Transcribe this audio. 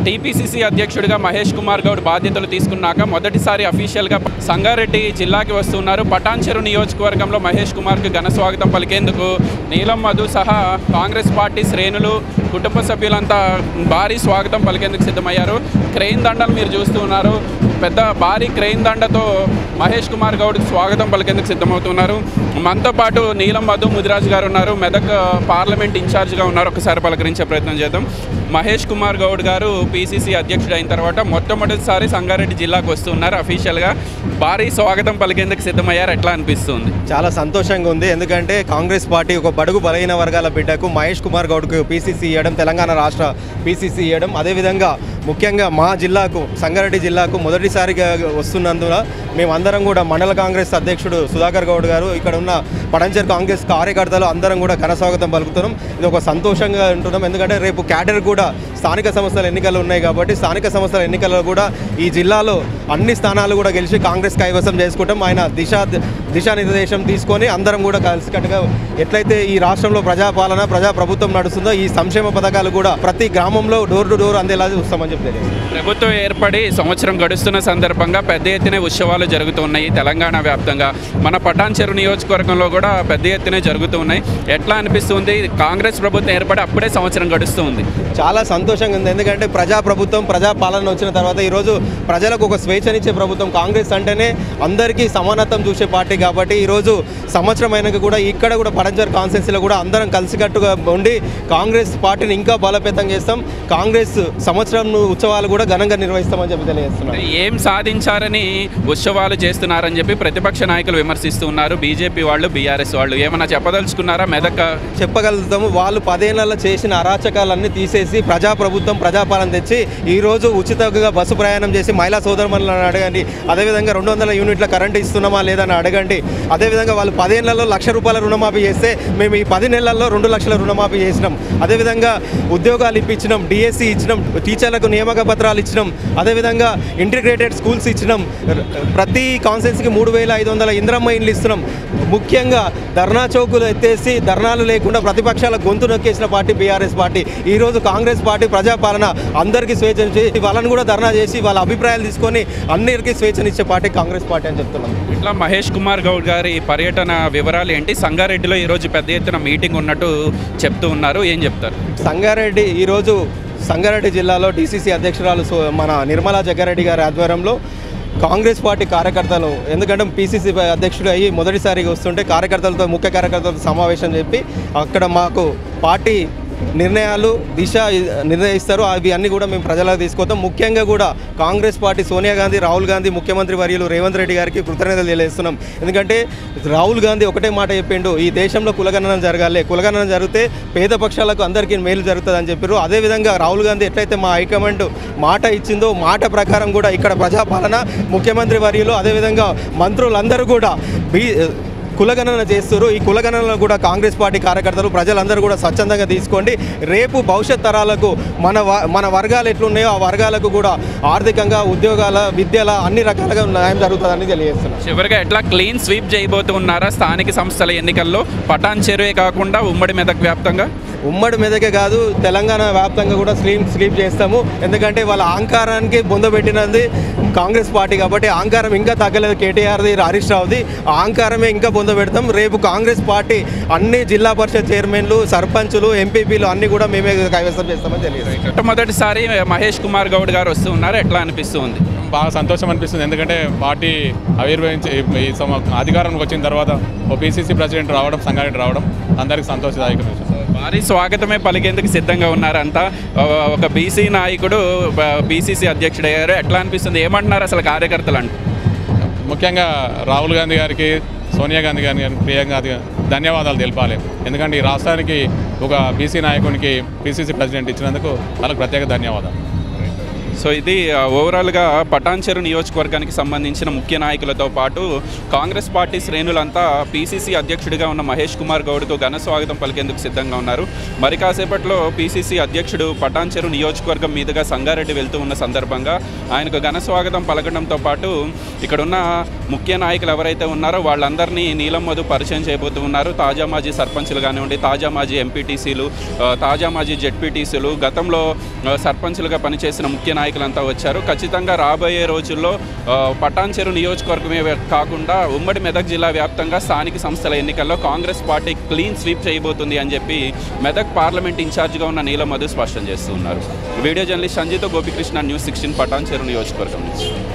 TPCC అధ్యక్షుడిగా మహేష్ కుమార్ గౌడ్ బాధ్యతలు తీసుకున్నాక మొదటిసారి అఫీషియల్గా సంగారెడ్డి జిల్లాకి వస్తున్నారు పటాన్చెరు నియోజకవర్గంలో మహేష్ కుమార్కి ఘన స్వాగతం పలికేందుకు నీలం మధు సహా కాంగ్రెస్ పార్టీ శ్రేణులు కుటుంబ సభ్యులంతా భారీ స్వాగతం పలికేందుకు సిద్ధమయ్యారు క్రెయిన్ దండలు మీరు చూస్తూ ఉన్నారు పెద్ద భారీ క్రెయిన్ దండతో మహేష్ కుమార్ గౌడ్కి స్వాగతం పలికేందుకు సిద్ధమవుతున్నారు మనతో పాటు నీలం మధు ముదిరాజు గారు ఉన్నారు మెదక్ పార్లమెంట్ ఇన్ఛార్జ్గా ఉన్నారు ఒకసారి పలకరించే ప్రయత్నం చేద్దాం మహేష్ కుమార్ గౌడ్ గారు పీసీసీ అధ్యక్షుడు అయిన తర్వాత మొట్టమొదటిసారి సంగారెడ్డి జిల్లాకు వస్తున్నారు అఫీషియల్గా భారీ స్వాగతం పలికేందుకు సిద్ధమయ్యారు ఎట్లా అనిపిస్తుంది చాలా సంతోషంగా ఉంది ఎందుకంటే కాంగ్రెస్ పార్టీ ఒక బడుగు బలహీన వర్గాల బిడ్డకు మహేష్ కుమార్ గౌడ్కు పీసీసీ ఇవ్వడం తెలంగాణ రాష్ట్ర పీసీసీ ఇవ్వడం అదేవిధంగా ముఖ్యంగా మా జిల్లాకు సంగారెడ్డి జిల్లాకు మొదటిసారిగా వస్తున్నందున మేమందరం కూడా మండల కాంగ్రెస్ అధ్యక్షుడు సుధాకర్ గౌడ్ గారు ఇక్కడ ఉన్న పడంచర్ కాంగ్రెస్ కార్యకర్తలు అందరం కూడా ఘన స్వాగతం పలుకుతున్నాం ఇది ఒక సంతోషంగా ఉంటున్నాం ఎందుకంటే రేపు క్యాడర్ కూడా స్థానిక సంస్థల ఎన్నికలు ఉన్నాయి కాబట్టి స్థానిక సంస్థల ఎన్నికల్లో కూడా ఈ జిల్లాలో అన్ని స్థానాలు కూడా గెలిచి కాంగ్రెస్ కైవసం చేసుకుంటాం ఆయన దిశ దిశానిర్దేశం తీసుకొని అందరం కూడా కలిసికట్టుగా ఎట్లయితే ఈ రాష్ట్రంలో ప్రజాపాలన ప్రజా ప్రభుత్వం నడుస్తుందో ఈ సంక్షేమ పథకాలు కూడా ప్రతి గ్రామంలో డోర్ టు డోర్ అందేలా చూస్తామని చెప్పి తెలియదు ప్రభుత్వం ఏర్పడి సంవత్సరం గడుస్తున్న సందర్భంగా పెద్ద ఎత్తున ఉత్సవాలు జరుగుతున్నాయి తెలంగాణ వ్యాప్తంగా మన పటాన్చెరు నియోజకవర్గంలో కూడా పెద్ద ఎత్తున జరుగుతున్నాయి ఎట్లా అనిపిస్తుంది కాంగ్రెస్ ప్రభుత్వం ఏర్పడి అప్పుడే సంవత్సరం గడుస్తుంది చాలా సంతోషంగా ఉంది ఎందుకంటే ప్రజా ప్రభుత్వం ప్రజా పాలన వచ్చిన తర్వాత ఈరోజు ప్రజలకు ఒక స్వేచ్ఛనిచ్చే ప్రభుత్వం కాంగ్రెస్ అంటేనే అందరికీ సమానత్వం చూసే పార్టీ కాబట్టి ఈరోజు సంవత్సరం అయినాక కూడా ఇక్కడ కూడా పడంజర్ కాన్స్టెన్సీలో కూడా అందరం కలిసికట్టుగా ఉండి కాంగ్రెస్ పార్టీని ఇంకా బలోపేతం చేస్తాం కాంగ్రెస్ సంవత్సరం ఉత్సవాలు కూడా ఘనంగా నిర్వహిస్తామని చెప్పి తెలియజేస్తున్నాం ఏం సాధించారని ఉత్సవాలు చేస్తున్నారని చెప్పి ప్రతిపక్ష నాయకులు విమర్శిస్తూ ఉన్నారు బీజేపీ వాళ్ళు బీఆర్ఎస్ వాళ్ళు ఏమన్నా చెప్పదలుచుకున్నారా మెదక్ చెప్పగలుగుతాము వాళ్ళు పదేళ్లలో చేసిన అరాచకాలన్నీ తీసేసి ప్రజాప్రభుత్వం ప్రజాపాలన తెచ్చి ఈరోజు ఉచితంగా బస్సు ప్రయాణం చేసి మహిళా సోదరుమణులను అడగండి అదేవిధంగా రెండు వందల యూనిట్ల కరెంటు ఇస్తున్నామా లేదని అడగండి అదేవిధంగా వాళ్ళు పదేళ్లలో లక్ష రూపాయల రుణమాఫీ చేస్తే మేము ఈ పది నెలల్లో రెండు లక్షల రుణమాఫీ చేసినాం అదేవిధంగా ఉద్యోగాలు ఇప్పించినాం డిఎస్సి ఇచ్చినాం టీచర్లకు నియామక పత్రాలు ఇచ్చినాం అదేవిధంగా ఇంటిగ్రేటెడ్ స్కూల్స్ ఇచ్చినాం ర- ప్రతి కాన్సెన్స్కి మూడు వేల ఐదు వందల ఇంద్రమ్మ ఇండ్లు ఇస్తున్నాం ముఖ్యంగా ధర్నా చౌకులు ఎత్తేసి ధర్నాలు లేకుండా ప్రతిపక్షాల గొంతు నొక్కేసిన పార్టీ బీఆర్ఎస్ పార్టీ ఈరోజు కాంగ్రెస్ పార్టీ ప్రజాపాలన అందరికీ స్వేచ్ఛనిచ్చి వాళ్ళని కూడా ధర్నా చేసి వాళ్ళ అభిప్రాయాలు తీసుకొని అన్నిటికీ స్వేచ్ఛనిచ్చే పార్టీ కాంగ్రెస్ పార్టీ అని చెప్తున్నాం ఇట్లా మహేష్ కుమార్ గౌడ్ గారి పర్యటన వివరాలు ఏంటి సంగారెడ్డిలో ఈరోజు పెద్ద ఎత్తున మీటింగ్ ఉన్నట్టు చెప్తూ ఉన్నారు ఏం చెప్తారు సంగారెడ్డి ఈరోజు సంగారెడ్డి జిల్లాలో డీసీసీ అధ్యక్షురాలు సు- మన నిర్మలా జగ్గారెడ్డి గారి ఆధ్వర్యంలో కాంగ్రెస్ పార్టీ కార్యకర్తలు ఎందుకంటే పీసీసీ అధ్యక్షుడు అయ్యి మొదటిసారిగా వస్తుంటే కార్యకర్తలతో ముఖ్య కార్యకర్తలతో సమావేశం చెప్పి అక్కడ మాకు పార్టీ నిర్ణయాలు దిశ నిర్ణయిస్తారు అవి అన్నీ కూడా మేము ప్రజలకు తీసుకొస్తాం ముఖ్యంగా కూడా కాంగ్రెస్ పార్టీ సోనియా గాంధీ రాహుల్ గాంధీ ముఖ్యమంత్రి వర్యులు రేవంత్ రెడ్డి గారికి కృతజ్ఞతలు తెలియజేస్తున్నాం ఎందుకంటే రాహుల్ గాంధీ ఒకటే మాట చెప్పిండు ఈ దేశంలో కులగణన జరగాలి కులగణన జరిగితే పేద పక్షాలకు అందరికీ మేలు జరుగుతుంది అని చెప్పారు అదేవిధంగా రాహుల్ గాంధీ ఎట్లయితే మా హైకమాండ్ మాట ఇచ్చిందో మాట ప్రకారం కూడా ఇక్కడ ప్రజాపాలన ముఖ్యమంత్రి వర్యులు అదేవిధంగా మంత్రులందరూ కూడా బీ కులగణన చేస్తారు ఈ కులగణనలో కూడా కాంగ్రెస్ పార్టీ కార్యకర్తలు ప్రజలందరూ కూడా స్వచ్ఛందంగా తీసుకోండి రేపు భవిష్యత్ తరాలకు మన వ- మన వర్గాలు ఎట్లున్నాయో ఆ వర్గాలకు కూడా ఆర్థికంగా ఉద్యోగాల విద్యల అన్ని రకాలుగా న్యాయం జరుగుతుందని తెలియజేస్తున్నాను చివరిగా ఎట్లా క్లీన్ స్వీప్ చేయబోతున్నారా స్థానిక సంస్థల ఎన్నికల్లో పటాన్ చెరువే కాకుండా ఉమ్మడి మెదక్ వ్యాప్తంగా ఉమ్మడి మీదకే కాదు తెలంగాణ వ్యాప్తంగా కూడా స్లీప్ స్లీప్ చేస్తాము ఎందుకంటే వాళ్ళ అహంకారానికి బొందబెట్టినది కాంగ్రెస్ పార్టీ కాబట్టి అహంకారం ఇంకా తగ్గలేదు కేటీఆర్ది హరీష్ రావుది ఆ అహంకారమే ఇంకా పొందబెడతాం రేపు కాంగ్రెస్ పార్టీ అన్ని జిల్లా పరిషత్ చైర్మన్లు సర్పంచులు ఎంపీపీలు అన్ని కూడా మేమే కైవసం చేస్తామని తెలియదు మొట్టమొదటిసారి మహేష్ కుమార్ గౌడ్ గారు వస్తూ ఉన్నారు ఎట్లా అనిపిస్తుంది బాగా సంతోషం అనిపిస్తుంది ఎందుకంటే పార్టీ ఆవిర్భవించి ఈ సమ- అధికారంలోకి వచ్చిన తర్వాత ఓ పీసీసీ ప్రెసిడెంట్ రావడం సంగారెడ్డి రావడం అందరికీ సంతోషదాయకం విషయం భారీ స్వాగతమే పలికేందుకు సిద్ధంగా ఉన్నారంతా ఒక బీసీ నాయకుడు బీసీసీ అధ్యక్షుడు అయ్యారు ఎట్లా అనిపిస్తుంది ఏమంటున్నారు అసలు కార్యకర్తలు అంటే ముఖ్యంగా రాహుల్ గాంధీ గారికి సోనియా గాంధీ గారి గారికి ప్రియాంక గాంధీ గారికి ధన్యవాదాలు తెలపాలి ఎందుకంటే ఈ రాష్ట్రానికి ఒక బీసీ నాయకునికి పీసీసీ ప్రెసిడెంట్ ఇచ్చినందుకు వాళ్ళకి ప్రత్యేక ధన్యవాదాలు సో ఇది ఆ, ఓవరాల్గా పటాన్చెరు నియోజకవర్గానికి సంబంధించిన ముఖ్య నాయకులతో పాటు కాంగ్రెస్ పార్టీ శ్రేణులంతా పీసీసీ అధ్యక్షుడిగా ఉన్న మహేష్ కుమార్ గౌడ్కు ఘన స్వాగతం పలికేందుకు సిద్ధంగా ఉన్నారు మరి కాసేపట్లో పీసీసీ అధ్యక్షుడు పటాన్చెరు నియోజకవర్గం మీదుగా సంగారెడ్డి వెళ్తూ ఉన్న సందర్భంగా ఆయనకు ఘన స్వాగతం పలకడంతో పాటు ఇక్కడున్న ముఖ్య నాయకులు ఎవరైతే ఉన్నారో వాళ్ళందరినీ నీలం మధు పరిచయం చేయబోతూ ఉన్నారు తాజా మాజీ సర్పంచులు కానివ్వండి తాజా మాజీ ఎంపీటీసీలు ఆ, తాజా మాజీ జెడ్పీటీసీలు గతంలో ఆ, సర్పంచులుగా పనిచేసిన ముఖ్య నాయకులంతా వచ్చారు ఖచ్చితంగా రాబోయే రోజుల్లో ఆ, పటాన్చెరు నియోజకవర్గమే వ్య- కాకుండా ఉమ్మడి మెదక్ జిల్లా వ్యాప్తంగా స్థానిక సంస్థల ఎన్నికల్లో కాంగ్రెస్ పార్టీ క్లీన్ స్వీప్ చేయబోతుంది అని చెప్పి మెదక్ పార్లమెంట్ ఇన్ఛార్జిగా ఉన్న నీలం మధు స్పష్టం చేస్తున్నారు వీడియో జర్నలిస్ట్ సంజీతో గోపికృష్ణ న్యూస్ సిక్స్టీన్ పటాన్చెరు నియోజకవర్గం నుంచి